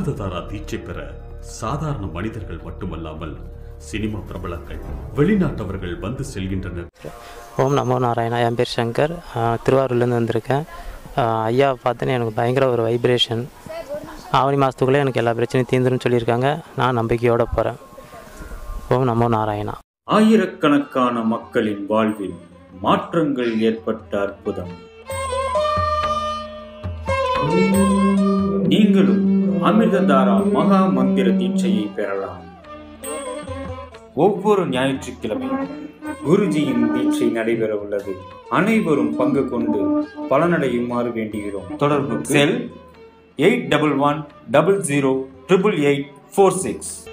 அமிர்ததாரா தீட்சை பெற சாதாரண மனிதர்கள் மட்டுமல்லாமல் சினிமா பிரபலங்கள் வெளிநாட்டவர்கள் வந்து செல்கின்றனர் ஓம் நமோ நாராயணா என் பேர் சங்கர் ஆஹ் திருவாரூர்லேருந்து வந்திருக்கேன் ஆஹ் ஐயா பார்த்தோன்னே எனக்கு பயங்கர ஒரு வைப்ரேஷன் ஆவணி மாதத்துக்குள்ளே எனக்கு எல்லா பிரச்சனையும் தீர்ந்துருன்னு சொல்லியிருக்காங்க நான் நம்பிக்கையோடு போகிறேன் ஓம் நமோ நாராயணா ஆயிரக்கணக்கான மக்களின் வாழ்வில் மாற்றங்கள் ஏற்பட்ட அற்புதம் நீங்களும் அமிர்ததாரா மகா மந்திர தீட்சையை பெறலாம் ஒவ்வொரு ஞாயிற்றுக்கிழமையும் குருஜியின் தீட்சை நடைபெற உள்ளது அனைவரும் பங்கு கொண்டு பலனடையுமாறு வேண்டுகிறோம் தொடர்பு cell eight double one double zero triple eight four six